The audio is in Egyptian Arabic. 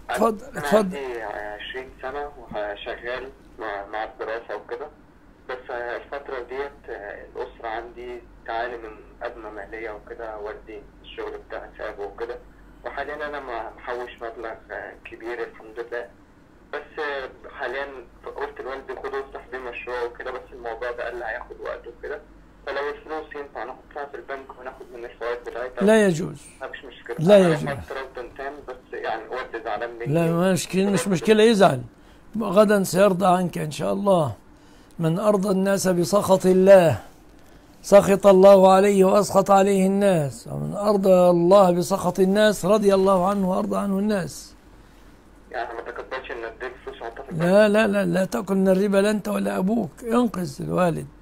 اتفضل أنا اتفضل عندي 20 سنة وشغال مع, مع الدراسة وكده بس الفترة ديت الأسرة عندي تعاني من أزمة مالية وكده والدي الشغل بتاعي سابه وكده وحاليا أنا م- محوش مبلغ كبير الحمد لله بس حاليا قلت لوالدي خده افتح بيه مشروع وكده بس الموضوع ده قال لي هياخد وقت وكده فلو الفلوس ينفع نحطها في البنك وناخد من الفوائد بتاعتها لا يجوز مفيش مشكلة لا أنا يجوز. خدت رد تام بس يعني والدي زعلان مني لا مشكلة مش مشكلة يزعل غدا سيرضى عنك إن شاء الله من أرضى الناس بسخط الله سخط الله عليه وأسخط عليه الناس ومن أرضى الله بسخط الناس رضي الله عنه وأرضى عنه الناس يعني ما تقبلش ان اديك فلوس واحطها في البنك لا لا لا لا تأكل من الربا لا أنت ولا أبوك انقذ الوالد